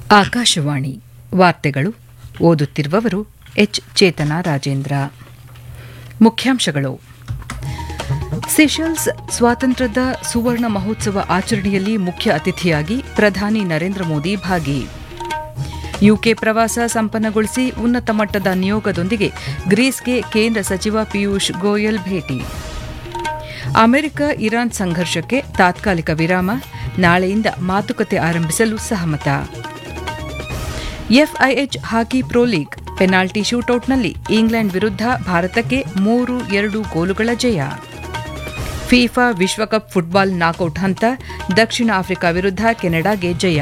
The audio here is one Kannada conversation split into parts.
ಆಕಾಶವಾಣಿ ವಾರ್ತೆಗಳು ಓದುತ್ತಿರುವವರು ಎಚ್ ಚೇತನ ರಾಜೇಂದ್ರ ಮುಖ್ಯಾಂಶಗಳು ಸೆಷಲ್ಸ್ ಸ್ವಾತಂತ್ರ್ಯದ ಸುವರ್ಣ ಮಹೋತ್ಸವ ಆಚರಣೆಯಲ್ಲಿ ಮುಖ್ಯ ಅತಿಥಿಯಾಗಿ ಪ್ರಧಾನಿ ನರೇಂದ್ರ ಮೋದಿ ಭಾಗಿ ಯುಕೆ ಪ್ರವಾಸ ಸಂಪನ್ನಗೊಳಿಸಿ ಉನ್ನತ ಮಟ್ಟದ ನಿಯೋಗದೊಂದಿಗೆ ಗ್ರೀಸ್ಗೆ ಕೇಂದ್ರ ಸಚಿವ ಪಿಯೂಷ್ ಗೋಯಲ್ ಭೇಟಿ ಅಮೆರಿಕ ಇರಾನ್ ಸಂಘರ್ಷಕ್ಕೆ ತಾತ್ಕಾಲಿಕ ವಿರಾಮ ನಾಳೆಯಿಂದ ಮಾತುಕತೆ ಆರಂಭಿಸಲು ಸಹಮತ FIH hockey pro league penalty ಶೂಟೌಟ್ನಲ್ಲಿ ಇಂಗ್ಲೆಂಡ್ ವಿರುದ್ಧ ಭಾರತಕ್ಕೆ ಮೂರು ಎರಡು ಗೋಲುಗಳ ಜಯ ಫಿಫಾ ವಿಶ್ವಕಪ್ ಫುಟ್ಬಾಲ್ ನಾಕೌಟ್ ಹಂತ ದಕ್ಷಿಣ ಆಫ್ರಿಕಾ ವಿರುದ್ಧ ಕೆನಡಾಗೆ ಜಯ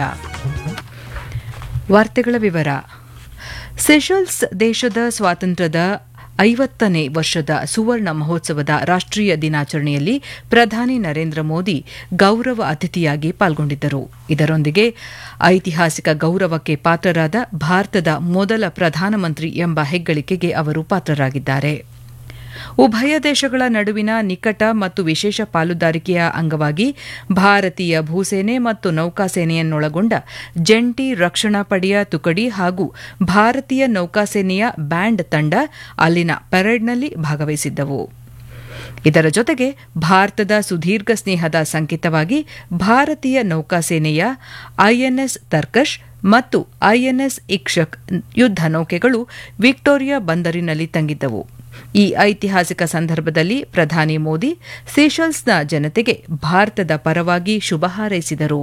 ವಾರ್ತೆಗಳ ವಿವರ ಸೆಷಲ್ಸ್ ದೇಶದ ಸ್ವಾತಂತ್ರ್ಯದ ಐವತ್ತನೇ ವರ್ಷದ ಸುವರ್ಣ ಮಹೋತ್ಸವದ ರಾಷ್ಟ್ರೀಯ ದಿನಾಚರಣೆಯಲ್ಲಿ ಪ್ರಧಾನಿ ನರೇಂದ್ರ ಮೋದಿ ಗೌರವ ಅತಿಥಿಯಾಗಿ ಪಾಲ್ಗೊಂಡಿದ್ದರು ಇದರೊಂದಿಗೆ ಐತಿಹಾಸಿಕ ಗೌರವಕ್ಕೆ ಪಾತ್ರರಾದ ಭಾರತದ ಮೊದಲ ಪ್ರಧಾನಮಂತ್ರಿ ಎಂಬ ಹೆಗ್ಗಳಿಕೆಗೆ ಅವರು ಪಾತ್ರರಾಗಿದ್ದಾರೆ ಉಭಯ ದೇಶಗಳ ನಡುವಿನ ನಿಕಟ ಮತ್ತು ವಿಶೇಷ ಪಾಲುದಾರಿಕೆಯ ಅಂಗವಾಗಿ ಭಾರತೀಯ ಭೂಸೇನೆ ಮತ್ತು ನೌಕಾಸೇನೆಯನ್ನೊಳಗೊಂಡ ಜಂಟಿ ರಕ್ಷಣಾ ಪಡೆಯ ತುಕಡಿ ಹಾಗೂ ಭಾರತೀಯ ನೌಕಾಸೇನೆಯ ಬ್ಯಾಂಡ್ ತಂಡ ಅಲ್ಲಿನ ಪರೇಡ್ನಲ್ಲಿ ಭಾಗವಹಿಸಿದ್ದವು ಇದರ ಜೊತೆಗೆ ಭಾರತದ ಸುದೀರ್ಘ ಸ್ನೇಹದ ಸಂಕೇತವಾಗಿ ಭಾರತೀಯ ನೌಕಾಸೇನೆಯ ಐಎನ್ಎಸ್ ತರ್ಕಶ್ ಮತ್ತು ಐಎನ್ಎಸ್ ಇಕ್ಷಕ್ ಯುದ್ಧ ನೌಕೆಗಳು ವಿಕ್ಟೋರಿಯಾ ಬಂದರಿನಲ್ಲಿ ತಂಗಿದ್ದವು ಈ ಐತಿಹಾಸಿಕ ಸಂದರ್ಭದಲ್ಲಿ ಪ್ರಧಾನಿ ಮೋದಿ ಸೀಶಲ್ಸ್ನ ಜನತೆಗೆ ಭಾರತದ ಪರವಾಗಿ ಶುಭ ಹಾರೈಸಿದರು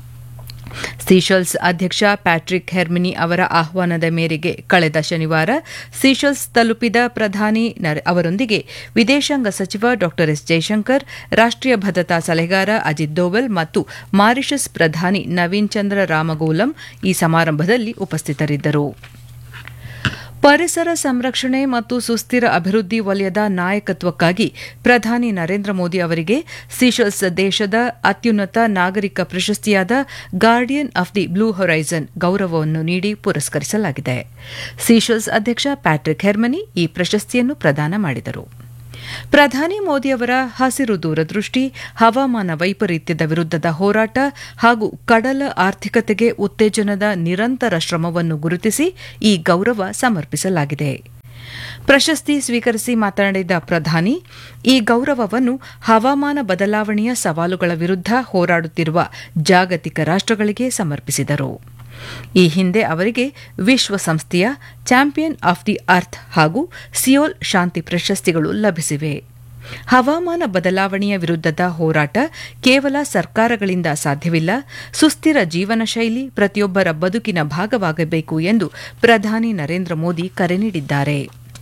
ಸೀಶಲ್ಸ್ ಅಧ್ಯಕ್ಷ ಪ್ಯಾಟ್ರಿಕ್ ಹೆರ್ಮಿನಿ ಅವರ ಆಹ್ವಾನದ ಮೇರೆಗೆ ಕಳೆದ ಶನಿವಾರ ಸೀಶಲ್ಸ್ ತಲುಪಿದ ಪ್ರಧಾನಿ ಅವರೊಂದಿಗೆ ವಿದೇಶಾಂಗ ಸಚಿವ ಡಾ ಎಸ್ ಜೈಶಂಕರ್ ರಾಷ್ಟ್ರೀಯ ಭದ್ರತಾ ಸಲಹೆಗಾರ ಅಜಿತ್ ದೋವಲ್ ಮತ್ತು ಮಾರಿಷಸ್ ಪ್ರಧಾನಿ ನವೀನ್ ಚಂದ್ರ ರಾಮಗೋಲಂ ಈ ಸಮಾರಂಭದಲ್ಲಿ ಉಪಸ್ಥಿತರಿದ್ದರು ಪರಿಸರ ಸಂರಕ್ಷಣೆ ಮತ್ತು ಸುಸ್ಥಿರ ಅಭಿವೃದ್ಧಿ ವಲಯದ ನಾಯಕತ್ವಕ್ಕಾಗಿ ಪ್ರಧಾನಿ ನರೇಂದ್ರ ಮೋದಿ ಅವರಿಗೆ ಸೀಶಲ್ಸ್ ದೇಶದ ಅತ್ಯುನ್ನತ ನಾಗರಿಕ ಪ್ರಶಸ್ತಿಯಾದ guardian of the blue horizon ಗೌರವವನ್ನು ನೀಡಿ ಪುರಸ್ಕರಿಸಲಾಗಿದೆ ಸೀಶಲ್ಸ್ ಅಧ್ಯಕ್ಷ ಪ್ಯಾಟ್ರಿಕ್ ಹೆರ್ಮನಿ ಈ ಪ್ರಶಸ್ತಿಯನ್ನು ಪ್ರದಾನ ಮಾಡಿದರು ಪ್ರಧಾನಿ ಮೋದಿ ಅವರ ಹಸಿರು ದೂರದೃಷ್ಟಿ ಹವಾಮಾನ ವೈಪರೀತ್ಯದ ವಿರುದ್ಧದ ಹೋರಾಟ ಹಾಗೂ ಕಡಲ ಆರ್ಥಿಕತೆಗೆ ಉತ್ತೇಜನದ ನಿರಂತರ ಶ್ರಮವನ್ನು ಗುರುತಿಸಿ ಈ ಗೌರವ ಸಮರ್ಪಿಸಲಾಗಿದೆ ಪ್ರಶಸ್ತಿ ಸ್ವೀಕರಿಸಿ ಮಾತನಾಡಿದ ಪ್ರಧಾನಿ ಈ ಗೌರವವನ್ನು ಹವಾಮಾನ ಬದಲಾವಣೆಯ ಸವಾಲುಗಳ ವಿರುದ್ಧ ಹೋರಾಡುತ್ತಿರುವ ಜಾಗತಿಕ ರಾಷ್ಟಗಳಿಗೆ ಸಮರ್ಪಿಸಿದರು ಈ ಹಿಂದೆ ಅವರಿಗೆ ವಿಶ್ವಸಂಸ್ಥೆಯ ಚಾಂಪಿಯನ್ ಆಫ್ ದಿ ಅರ್ತ್ ಹಾಗೂ ಸಿಯೋಲ್ ಶಾಂತಿ ಪ್ರಶಸ್ತಿಗಳು ಲಭಿಸಿವೆ ಹವಾಮಾನ ಬದಲಾವಣೆಯ ವಿರುದ್ಧದ ಹೋರಾಟ ಕೇವಲ ಸರ್ಕಾರಗಳಿಂದ ಸಾಧ್ಯವಿಲ್ಲ ಸುಸ್ಥಿರ ಜೀವನ ಶೈಲಿ ಪ್ರತಿಯೊಬ್ಬರ ಬದುಕಿನ ಭಾಗವಾಗಬೇಕು ಎಂದು ಪ್ರಧಾನಿ ನರೇಂದ್ರ ಮೋದಿ ಕರೆ ನೀಡಿದ್ದಾರೆ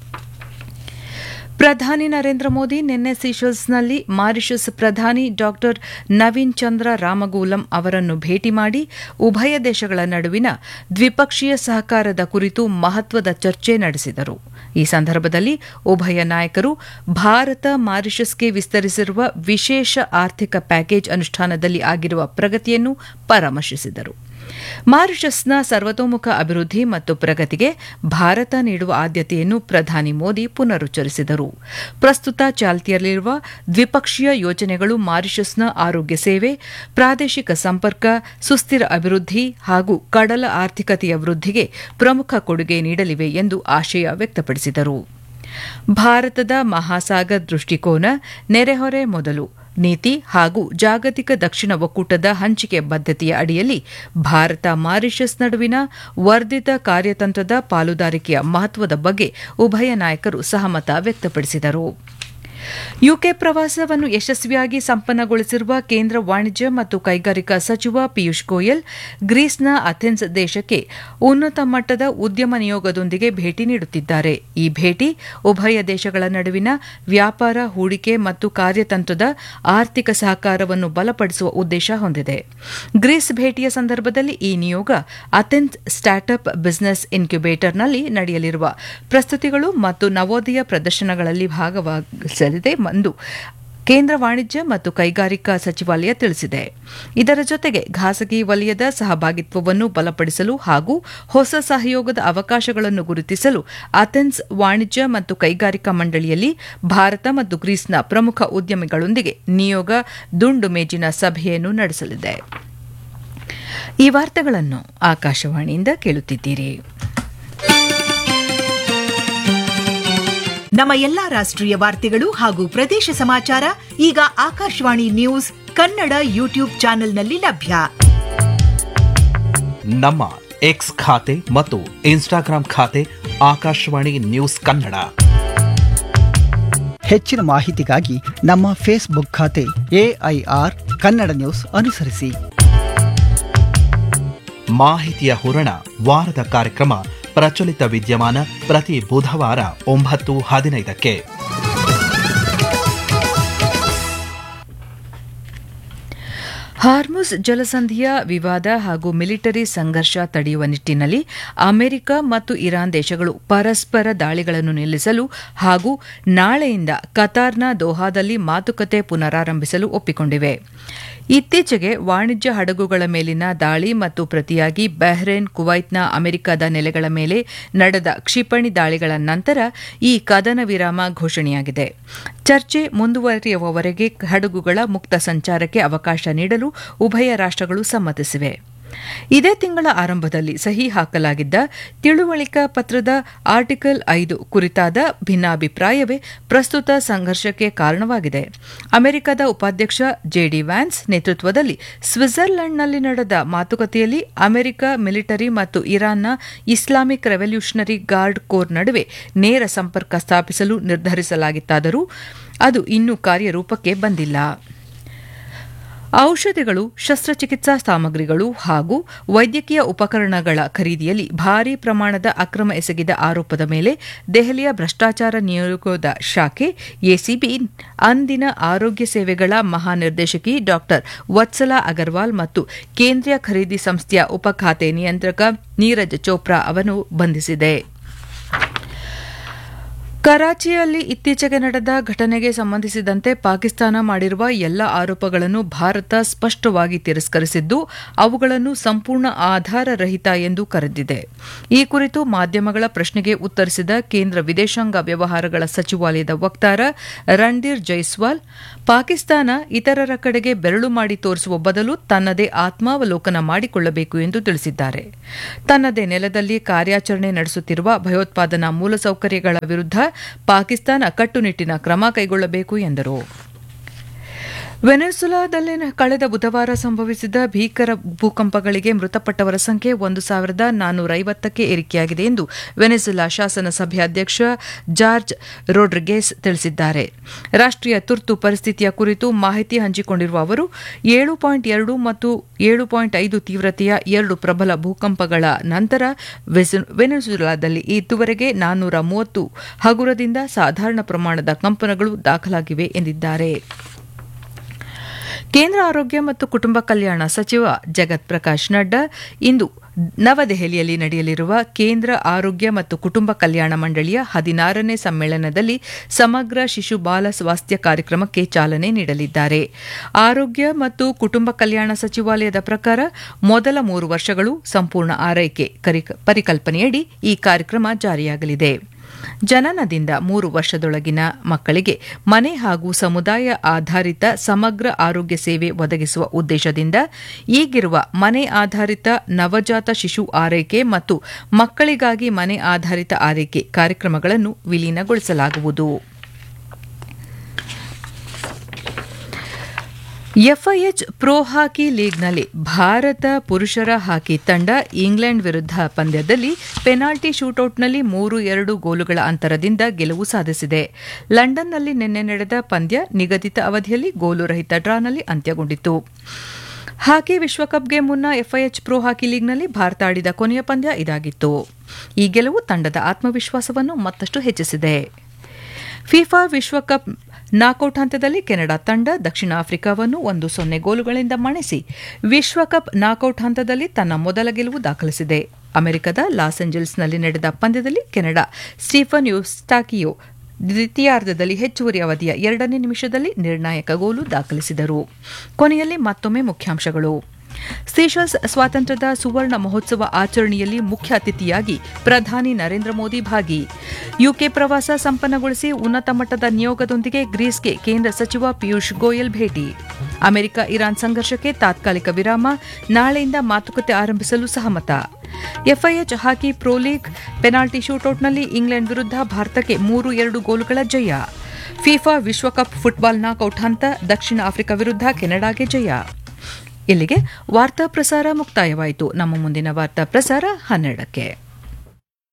ಪ್ರಧಾನಿ ನರೇಂದ್ರ ಮೋದಿ ನಿನ್ನೆ ಸೀಶಲ್ಸ್ನಲ್ಲಿ ಮಾರಿಷಸ್ ಪ್ರಧಾನಿ ಡಾ ನವೀನ್ ಚಂದ್ರ ರಾಮಗೂಲಂ ಅವರನ್ನು ಭೇಟಿ ಮಾಡಿ ಉಭಯ ದೇಶಗಳ ನಡುವಿನ ದ್ವಿಪಕ್ಷೀಯ ಸಹಕಾರದ ಕುರಿತು ಮಹತ್ವದ ಚರ್ಚೆ ನಡೆಸಿದರು ಈ ಸಂದರ್ಭದಲ್ಲಿ ಉಭಯ ನಾಯಕರು ಭಾರತ ಮಾರಿಷಸ್ಗೆ ವಿಸ್ತರಿಸಿರುವ ವಿಶೇಷ ಆರ್ಥಿಕ ಪ್ಯಾಕೇಜ್ ಅನುಷ್ಠಾನದಲ್ಲಿ ಆಗಿರುವ ಪ್ರಗತಿಯನ್ನು ಪರಾಮರ್ಶಿಸಿದರು ಮಾರಿಷಸ್ನ ಸರ್ವತೋಮುಖ ಅಭಿವೃದ್ಧಿ ಮತ್ತು ಪ್ರಗತಿಗೆ ಭಾರತ ನೀಡುವ ಆದ್ಯತೆಯನ್ನು ಪ್ರಧಾನಿ ಮೋದಿ ಪುನರುಚ್ಚರಿಸಿದರು ಪ್ರಸ್ತುತ ಚಾಲ್ತಿಯಲ್ಲಿರುವ ದ್ವಿಪಕ್ಷೀಯ ಯೋಜನೆಗಳು ಮಾರಿಷಸ್ನ ಆರೋಗ್ಯ ಸೇವೆ ಪ್ರಾದೇಶಿಕ ಸಂಪರ್ಕ ಸುಸ್ಥಿರ ಅಭಿವೃದ್ಧಿ ಹಾಗೂ ಕಡಲ ಆರ್ಥಿಕತೆಯ ವೃದ್ಧಿಗೆ ಪ್ರಮುಖ ಕೊಡುಗೆ ನೀಡಲಿವೆ ಎಂದು ಆಶಯ ವ್ಯಕ್ತಪಡಿಸಿದರು ಭಾರತದ ಮಹಾಸಾಗರ್ ದೃಷ್ಟಿಕೋನ ನೆರೆಹೊರೆ ಮೊದಲು ನೀತಿ ಹಾಗೂ ಜಾಗತಿಕ ದಕ್ಷಿಣ ಒಕ್ಕೂಟದ ಹಂಚಿಕೆ ಬದ್ಧತೆಯ ಅಡಿಯಲ್ಲಿ ಭಾರತ ಮಾರಿಷಸ್ ನಡುವಿನ ವರ್ಧಿತ ಕಾರ್ಯತಂತ್ರದ ಪಾಲುದಾರಿಕೆಯ ಮಹತ್ವದ ಬಗ್ಗೆ ಉಭಯ ನಾಯಕರು ಸಹಮತ ವ್ಯಕ್ತಪಡಿಸಿದರು ಯುಕೆ ಪ್ರವಾಸವನ್ನು ಯಶಸ್ವಿಯಾಗಿ ಸಂಪನ್ನಗೊಳಿಸಿರುವ ಕೇಂದ್ರ ವಾಣಿಜ್ಯ ಮತ್ತು ಕೈಗಾರಿಕಾ ಸಚಿವ ಪಿಯೂಷ್ ಗೋಯಲ್ ಗ್ರೀಸ್ನ ಅಥೆನ್ಸ್ ದೇಶಕ್ಕೆ ಉನ್ನತ ಮಟ್ಟದ ಉದ್ಯಮ ನಿಯೋಗದೊಂದಿಗೆ ಭೇಟಿ ನೀಡುತ್ತಿದ್ದಾರೆ ಈ ಭೇಟಿ ಉಭಯ ದೇಶಗಳ ನಡುವಿನ ವ್ಯಾಪಾರ ಹೂಡಿಕೆ ಮತ್ತು ಕಾರ್ಯತಂತ್ರದ ಆರ್ಥಿಕ ಸಹಕಾರವನ್ನು ಬಲಪಡಿಸುವ ಉದ್ದೇಶ ಹೊಂದಿದೆ ಗ್ರೀಸ್ ಭೇಟಿಯ ಸಂದರ್ಭದಲ್ಲಿ ಈ ನಿಯೋಗ ಅಥೆನ್ಸ್ ಸ್ಟಾರ್ಟ್ಅಪ್ ಬಿಸಿನೆಸ್ ಇನ್ಕ್ಯುಬೇಟರ್ನಲ್ಲಿ ನಡೆಯಲಿರುವ ಪ್ರಸ್ತುತಿಗಳು ಮತ್ತು ನವೋದಯ ಪ್ರದರ್ಶನಗಳಲ್ಲಿ ಭಾಗವಹಿಸಲಿದೆ ಎಂದು ಕೇಂದ್ರ ವಾಣಿಜ್ಯ ಮತ್ತು ಕೈಗಾರಿಕಾ ಸಚಿವಾಲಯ ತಿಳಿಸಿದೆ ಇದರ ಜೊತೆಗೆ ಖಾಸಗಿ ವಲಯದ ಸಹಭಾಗಿತ್ವವನ್ನು ಬಲಪಡಿಸಲು ಹಾಗೂ ಹೊಸ ಸಹಯೋಗದ ಅವಕಾಶಗಳನ್ನು ಗುರುತಿಸಲು ಅಥೆನ್ಸ್ ವಾಣಿಜ್ಯ ಮತ್ತು ಕೈಗಾರಿಕಾ ಮಂಡಳಿಯಲ್ಲಿ ಭಾರತ ಮತ್ತು ಗ್ರೀಸ್ನ ಪ್ರಮುಖ ಉದ್ಯಮಿಗಳೊಂದಿಗೆ ನಿಯೋಗ ದುಂಡು ಮೇಜಿನ ಸಭೆಯನ್ನು ನಡೆಸಲಿದೆ ಈ ವಾರ್ತೆಗಳನ್ನು ಆಕಾಶವಾಣಿಯಿಂದ ಕೇಳುತ್ತಿದ್ದೀರಿ ನಮ್ಮ ಎಲ್ಲಾ ರಾಷ್ಟ್ರೀಯ ವಾರ್ತೆಗಳು ಹಾಗೂ ಪ್ರದೇಶ ಸಮಾಚಾರ ಈಗ ಆಕಾಶವಾಣಿ ನ್ಯೂಸ್ ಕನ್ನಡ ಯೂಟ್ಯೂಬ್ ಚಾನೆಲ್ನಲ್ಲಿ ಲಭ್ಯ ನಮ್ಮ ಎಕ್ಸ್ ಖಾತೆ ಮತ್ತು ಇನ್ಸ್ಟಾಗ್ರಾಂ ಖಾತೆ ಆಕಾಶವಾಣಿ ನ್ಯೂಸ್ ಕನ್ನಡ ಹೆಚ್ಚಿನ ಮಾಹಿತಿಗಾಗಿ ನಮ್ಮ ಫೇಸ್ಬುಕ್ ಖಾತೆ ಎಐಆರ್ ಕನ್ನಡ ನ್ಯೂಸ್ ಅನುಸರಿಸಿ ಮಾಹಿತಿಯ ಹೂರಣ ವಾರದ ಕಾರ್ಯಕ್ರಮ ಪ್ರಚಲಿತ ವಿದ್ಯಮಾನ ಪ್ರತಿ ಬುಧವಾರ ಒಂಬತ್ತು ಹದಿನೈದಕ್ಕೆ ಹಾರ್ಮುಸ್ ಜಲಸಂಧಿಯ ವಿವಾದ ಹಾಗೂ ಮಿಲಿಟರಿ ಸಂಘರ್ಷ ತಡೆಯುವ ನಿಟ್ಟಿನಲ್ಲಿ ಅಮೆರಿಕ ಮತ್ತು ಇರಾನ್ ದೇಶಗಳು ಪರಸ್ಪರ ದಾಳಿಗಳನ್ನು ನಿಲ್ಲಿಸಲು ಹಾಗೂ ನಾಳೆಯಿಂದ ಕತಾರ್ನ ದೋಹಾದಲ್ಲಿ ಮಾತುಕತೆ ಪುನರಾರಂಭಿಸಲು ಒಪ್ಪಿಕೊಂಡಿವೆ ಇತ್ತೀಚೆಗೆ ವಾಣಿಜ್ಯ ಹಡಗುಗಳ ಮೇಲಿನ ದಾಳಿ ಮತ್ತು ಪ್ರತಿಯಾಗಿ ಬಹ್ರೇನ್ ಕುವೈತ್ನ ಅಮೆರಿಕದ ನೆಲೆಗಳ ಮೇಲೆ ನಡೆದ ಕ್ಷಿಪಣಿ ದಾಳಿಗಳ ನಂತರ ಈ ಕದನ ವಿರಾಮ ಘೋಷಣೆಯಾಗಿದೆ ಚರ್ಚೆ ಮುಂದುವರಿಯುವವರೆಗೆ ಹಡಗುಗಳ ಮುಕ್ತ ಸಂಚಾರಕ್ಕೆ ಅವಕಾಶ ನೀಡಲು ಉಭಯ ರಾಷ್ಟ್ರಗಳು ಸಮ್ಮತಿಸಿವೆ ಇದೇ ತಿಂಗಳ ಆರಂಭದಲ್ಲಿ ಸಹಿ ಹಾಕಲಾಗಿದ್ದ ತಿಳುವಳಿಕಾ ಪತ್ರದ ಆರ್ಟಿಕಲ್ ಐದು ಕುರಿತಾದ ಭಿನ್ನಾಭಿಪ್ರಾಯವೇ ಪ್ರಸ್ತುತ ಸಂಘರ್ಷಕ್ಕೆ ಕಾರಣವಾಗಿದೆ ಅಮೆರಿಕದ ಉಪಾಧ್ಯಕ್ಷ ಜೆಡಿ ವ್ಯಾನ್ಸ್ ನೇತೃತ್ವದಲ್ಲಿ ಸ್ವಿಟ್ಜರ್ಲೆಂಡ್ನಲ್ಲಿ ನಡೆದ ಮಾತುಕತೆಯಲ್ಲಿ ಅಮೆರಿಕ ಮಿಲಿಟರಿ ಮತ್ತು ಇರಾನ್ನ ಇಸ್ಲಾಮಿಕ್ ರೆವಲ್ಯೂಷನರಿ ಗಾರ್ಡ್ ಕೋರ್ ನಡುವೆ ನೇರ ಸಂಪರ್ಕ ಸ್ಥಾಪಿಸಲು ನಿರ್ಧರಿಸಲಾಗಿತ್ತಾದರೂ ಅದು ಇನ್ನೂ ಕಾರ್ಯರೂಪಕ್ಕೆ ಬಂದಿಲ್ಲ ಔಷಧಿಗಳು ಶಸ್ತ್ರಚಿಕಿತ್ಸಾ ಸಾಮಗ್ರಿಗಳು ಹಾಗೂ ವೈದ್ಯಕೀಯ ಉಪಕರಣಗಳ ಖರೀದಿಯಲ್ಲಿ ಭಾರೀ ಪ್ರಮಾಣದ ಅಕ್ರಮ ಎಸಗಿದ ಆರೋಪದ ಮೇಲೆ ದೆಹಲಿಯ ಭ್ರಷ್ಟಾಚಾರ ನಿಯೋಗದ ಶಾಖೆ ಎಸಿಬಿ ಅಂದಿನ ಆರೋಗ್ಯ ಸೇವೆಗಳ ಮಹಾನಿರ್ದೇಶಕಿ ಡಾ ವತ್ಸಲಾ ಅಗರ್ವಾಲ್ ಮತ್ತು ಕೇಂದ್ರೀಯ ಖರೀದಿ ಸಂಸ್ಥೆಯ ಉಪಖಾತೆ ನಿಯಂತ್ರಕ ನೀರಜ್ ಚೋಪ್ರಾ ಅವರನ್ನು ಬಂಧಿಸಿದೆ ಕರಾಚಿಯಲ್ಲಿ ಇತ್ತೀಚೆಗೆ ನಡೆದ ಘಟನೆಗೆ ಸಂಬಂಧಿಸಿದಂತೆ ಪಾಕಿಸ್ತಾನ ಮಾಡಿರುವ ಎಲ್ಲ ಆರೋಪಗಳನ್ನು ಭಾರತ ಸ್ಪಷ್ಟವಾಗಿ ತಿರಸ್ಕರಿಸಿದ್ದು ಅವುಗಳನ್ನು ಸಂಪೂರ್ಣ ಆಧಾರರಹಿತ ಎಂದು ಕರೆದಿದೆ ಈ ಕುರಿತು ಮಾಧ್ಯಮಗಳ ಪ್ರಶ್ನೆಗೆ ಉತ್ತರಿಸಿದ ಕೇಂದ್ರ ವಿದೇಶಾಂಗ ವ್ಯವಹಾರಗಳ ಸಚಿವಾಲಯದ ವಕ್ತಾರ ರಣಧೀರ್ ಜೈಸ್ವಾಲ್ ಪಾಕಿಸ್ತಾನ ಇತರರ ಕಡೆಗೆ ಬೆರಳು ಮಾಡಿ ತೋರಿಸುವ ಬದಲು ತನ್ನದೇ ಆತ್ಮಾವಲೋಕನ ಮಾಡಿಕೊಳ್ಳಬೇಕು ಎಂದು ತಿಳಿಸಿದ್ದಾರೆ ತನ್ನದೇ ನೆಲದಲ್ಲಿ ಕಾರ್ಯಾಚರಣೆ ನಡೆಸುತ್ತಿರುವ ಭಯೋತ್ಪಾದನಾ ಮೂಲಸೌಕರ್ಯಗಳ ವಿರುದ್ಧ ಪಾಕಿಸ್ತಾನ ಕಟ್ಟುನಿಟ್ಟಿನ ಕ್ರಮ ಕೈಗೊಳ್ಳಬೇಕು ಎಂದರು ವೆನೆಜುಲಾದಲ್ಲಿ ಕಳೆದ ಬುಧವಾರ ಸಂಭವಿಸಿದ ಭೀಕರ ಭೂಕಂಪಗಳಿಗೆ ಮೃತಪಟ್ಟವರ ಸಂಖ್ಯೆ ಒಂದು ಸಾವಿರದ ನಾನ್ನೂರ ಐವತ್ತಕ್ಕೆ ಏರಿಕೆಯಾಗಿದೆ ಎಂದು ವೆನೆಜುಲಾ ಶಾಸನ ಸಭೆ ಅಧ್ಯಕ್ಷ ಜಾರ್ಜ್ ರೋಡ್ರಿಗೇಸ್ ತಿಳಿಸಿದ್ದಾರೆ ರಾಷ್ಟ್ರೀಯ ತುರ್ತು ಪರಿಸ್ಥಿತಿಯ ಕುರಿತು ಮಾಹಿತಿ ಹಂಚಿಕೊಂಡಿರುವ ಅವರು ಏಳು ಪಾಯಿಂಟ್ ಎರಡು ಮತ್ತು ಏಳು ಪಾಯಿಂಟ್ ಐದು ತೀವ್ರತೆಯ ಎರಡು ಪ್ರಬಲ ಭೂಕಂಪಗಳ ನಂತರ ವೆನೆಜುಲಾದಲ್ಲಿ ಇದುವರೆಗೆ ನಾನ್ನೂರ ಮೂವತ್ತು ಹಗುರದಿಂದ ಸಾಧಾರಣ ಪ್ರಮಾಣದ ಕಂಪನಗಳು ದಾಖಲಾಗಿವೆ ಎಂದಿದ್ದಾರೆ ಕೇಂದ್ರ ಆರೋಗ್ಯ ಮತ್ತು ಕುಟುಂಬ ಕಲ್ಯಾಣ ಸಚಿವ ಜಗತ್ ಪ್ರಕಾಶ್ ನಡ್ಡಾ ಇಂದು ನವದೆಹಲಿಯಲ್ಲಿ ನಡೆಯಲಿರುವ ಕೇಂದ್ರ ಆರೋಗ್ಯ ಮತ್ತು ಕುಟುಂಬ ಕಲ್ಯಾಣ ಮಂಡಳಿಯ ಹದಿನಾರನೇ ಸಮ್ಮೇಳನದಲ್ಲಿ ಸಮಗ್ರ ಶಿಶು ಬಾಲ ಸ್ವಾಸ್ಥ್ಯ ಕಾರ್ಯಕ್ರಮಕ್ಕೆ ಚಾಲನೆ ನೀಡಲಿದ್ದಾರೆ ಆರೋಗ್ಯ ಮತ್ತು ಕುಟುಂಬ ಕಲ್ಯಾಣ ಸಚಿವಾಲಯದ ಪ್ರಕಾರ ಮೊದಲ ಮೂರು ವರ್ಷಗಳು ಸಂಪೂರ್ಣ ಆರೈಕೆ ಪರಿಕಲ್ಪನೆಯಡಿ ಈ ಕಾರ್ಯಕ್ರಮ ಜಾರಿಯಾಗಲಿದೆ ಜನನದಿಂದ ಮೂರು ವರ್ಷದೊಳಗಿನ ಮಕ್ಕಳಿಗೆ ಮನೆ ಹಾಗೂ ಸಮುದಾಯ ಆಧಾರಿತ ಸಮಗ್ರ ಆರೋಗ್ಯ ಸೇವೆ ಒದಗಿಸುವ ಉದ್ದೇಶದಿಂದ ಈಗಿರುವ ಮನೆ ಆಧಾರಿತ ನವಜಾತ ಶಿಶು ಆರೈಕೆ ಮತ್ತು ಮಕ್ಕಳಿಗಾಗಿ ಮನೆ ಆಧಾರಿತ ಆರೈಕೆ ಕಾರ್ಯಕ್ರಮಗಳನ್ನು ವಿಲೀನಗೊಳಿಸಲಾಗುವುದು ಎಫ್ಐಎಚ್ ಪ್ರೊ ಹಾಕಿ ಲೀಗ್ನಲ್ಲಿ ಭಾರತ ಪುರುಷರ ಹಾಕಿ ತಂಡ ಇಂಗ್ಲೆಂಡ್ ವಿರುದ್ಧ ಪಂದ್ಯದಲ್ಲಿ ಪೆನಾಲ್ಟಿ ಶೂಟೌಟ್ನಲ್ಲಿ ಮೂರು ಎರಡು ಗೋಲುಗಳ ಅಂತರದಿಂದ ಗೆಲುವು ಸಾಧಿಸಿದೆ ಲಂಡನ್ನಲ್ಲಿ ನಿನ್ನೆ ನಡೆದ ಪಂದ್ಯ ನಿಗದಿತ ಅವಧಿಯಲ್ಲಿ ಗೋಲು ರಹಿತ ಡ್ರಾನಲ್ಲಿ ಅಂತ್ಯಗೊಂಡಿತು ಹಾಕಿ ವಿಶ್ವಕಪ್ಗೆ ಮುನ್ನ ಎಫ್ಐಎಚ್ ಪ್ರೊ ಹಾಕಿ ಲೀಗ್ನಲ್ಲಿ ಭಾರತ ಆಡಿದ ಕೊನೆಯ ಪಂದ್ಯ ಇದಾಗಿತ್ತು ಈ ಗೆಲುವು ತಂಡದ ಆತ್ಮವಿಶ್ವಾಸವನ್ನು ಮತ್ತಷ್ಟು ಹೆಚ್ಚಿಸಿದೆ ಫಿಫಾ ವಿಶ್ವಕಪ್ ನಾಕೌಟ್ ಹಂತದಲ್ಲಿ ಕೆನಡಾ ತಂಡ ದಕ್ಷಿಣ ಆಫ್ರಿಕಾವನ್ನು ಒಂದು ಸೊನ್ನೆ ಗೋಲುಗಳಿಂದ ಮಣಿಸಿ ವಿಶ್ವಕಪ್ ನಾಕೌಟ್ ಹಂತದಲ್ಲಿ ತನ್ನ ಮೊದಲ ಗೆಲುವು ದಾಖಲಿಸಿದೆ ಅಮೆರಿಕದ ಲಾಸ್ ಏಂಜಲ್ಸ್ನಲ್ಲಿ ನಡೆದ ಪಂದ್ಯದಲ್ಲಿ ಕೆನಡಾ ಸ್ಟೀಫನ್ ಯುಸ್ಟಾಕಿಯೋ ದ್ವಿತೀಯಾರ್ಧದಲ್ಲಿ ಹೆಚ್ಚುವರಿ ಅವಧಿಯ ಎರಡನೇ ನಿಮಿಷದಲ್ಲಿ ನಿರ್ಣಾಯಕ ಗೋಲು ದಾಖಲಿಸಿದರು ಕೊನೆಯಲ್ಲಿ ಮತ್ತೊಮ್ಮೆ ಮುಖ್ಯಾಂಶಗಳು ಸೀಶಲ್ಸ್ ಸ್ವಾತಂತ್ರ್ಯದ ಸುವರ್ಣ ಮಹೋತ್ಸವ ಆಚರಣೆಯಲ್ಲಿ ಮುಖ್ಯ ಅತಿಥಿಯಾಗಿ ಪ್ರಧಾನಿ ನರೇಂದ್ರ ಮೋದಿ ಭಾಗಿ ಯುಕೆ ಪ್ರವಾಸ ಸಂಪನ್ನಗೊಳಿಸಿ ಉನ್ನತ ಮಟ್ಟದ ನಿಯೋಗದೊಂದಿಗೆ ಗ್ರೀಸ್ಗೆ ಕೇಂದ್ರ ಸಚಿವ ಪಿಯೂಷ್ ಗೋಯಲ್ ಭೇಟಿ ಅಮೆರಿಕ ಇರಾನ್ ಸಂಘರ್ಷಕ್ಕೆ ತಾತ್ಕಾಲಿಕ ವಿರಾಮ ನಾಳೆಯಿಂದ ಮಾತುಕತೆ ಆರಂಭಿಸಲು ಸಹಮತ FIH hockey pro league penalty ಶೂಟೌಟ್ನಲ್ಲಿ ಇಂಗ್ಲೆಂಡ್ ವಿರುದ್ಧ ಭಾರತಕ್ಕೆ ಮೂರು ಎರಡು ಗೋಲುಗಳ ಜಯ ಫಿಫಾ ವಿಶ್ವಕಪ್ ಫುಟ್ಬಾಲ್ ನಾಕೌಟ್ ಹಂತ ದಕ್ಷಿಣ ಆಫ್ರಿಕಾ ವಿರುದ್ಧ ಕೆನಡಾಗೆ ಜಯ ಇಲ್ಲಿಗೆ ವಾರ್ತಾ ಪ್ರಸಾರ ಮುಕ್ತಾಯವಾಯಿತು ನಮ್ಮ ಮುಂದಿನ ವಾರ್ತಾ ಪ್ರಸಾರ ಹನ್ನೆರಡಕ್ಕೆ